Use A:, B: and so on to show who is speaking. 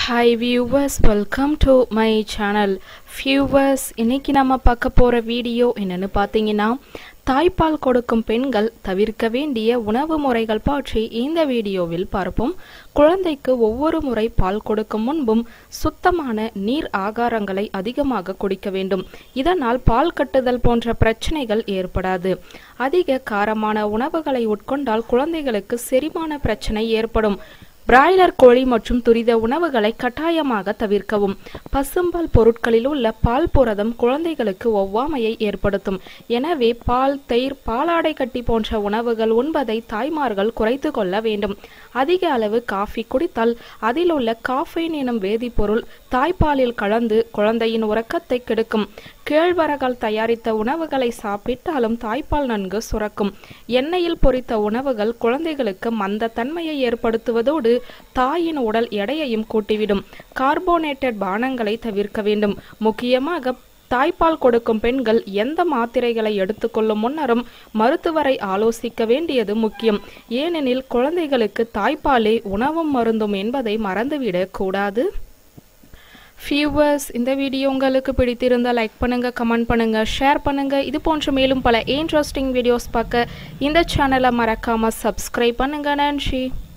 A: hi viewers welcome to my channel viewers இன்னைக்கு நம்ம பார்க்க போகிற வீடியோ என்னன்னு பார்த்தீங்கன்னா தாய்ப்பால் கொடுக்கும் பெண்கள் தவிர்க்க வேண்டிய உணவு முறைகள் பற்றி இந்த வீடியோவில் பார்ப்போம் குழந்தைக்கு ஒவ்வொரு முறை பால் கொடுக்கும் முன்பும் சுத்தமான நீர் ஆகாரங்களை அதிகமாக குடிக்க வேண்டும் இதனால் பால் கட்டுதல் போன்ற பிரச்சனைகள் ஏற்படாது அதிக காரமான உணவுகளை உட்கொண்டால் குழந்தைகளுக்கு செரிமான பிரச்சனை ஏற்படும் பிராய்லர் கோழி மற்றும் துரித உணவுகளை கட்டாயமாக தவிர்க்கவும் பசும்பால் பொருட்களில் உள்ள பால் புரதம் குழந்தைகளுக்கு ஒவ்வாமையை ஏற்படுத்தும் எனவே பால் தயிர் பாலாடை கட்டி போன்ற உணவுகள் உண்பதை தாய்மார்கள் குறைத்து கொள்ள வேண்டும் அதிக அளவு காஃபி குடித்தால் அதில் உள்ள காஃபைன் எனும் வேதிப்பொருள் தாய்ப்பாலில் கலந்து குழந்தையின் உறக்கத்தை கெடுக்கும் கேழ்வரகால் தயாரித்த உணவுகளை சாப்பிட்டாலும் தாய்ப்பால் நன்கு சுரக்கும் எண்ணெயில் பொரித்த உணவுகள் குழந்தைகளுக்கு மந்த தன்மையை ஏற்படுத்துவதோடு தாயின் உடல் எடையையும் கூட்டிவிடும் கார்போனேட்டட் பானங்களை தவிர்க்க வேண்டும் முக்கியமாக தாய்ப்பால் கொடுக்கும் பெண்கள் எந்த மாத்திரைகளை எடுத்துக்கொள்ளும் முன்னரும் மருத்துவரை ஆலோசிக்க வேண்டியது முக்கியம் ஏனெனில் குழந்தைகளுக்கு தாய்ப்பாலே உணவும் மருந்தும் என்பதை மறந்துவிடக் கூடாது வியூவர்ஸ் இந்த வீடியோ உங்களுக்கு பிடித்திருந்தால் லைக் பண்ணுங்க கமெண்ட் பண்ணுங்க ஷேர் பண்ணுங்க இது போன்ற மேலும் பல இன்ட்ரெஸ்டிங் வீடியோஸ் பார்க்க இந்த சேனலை மறக்காம சப்ஸ்கிரைப் பண்ணுங்க நன்றி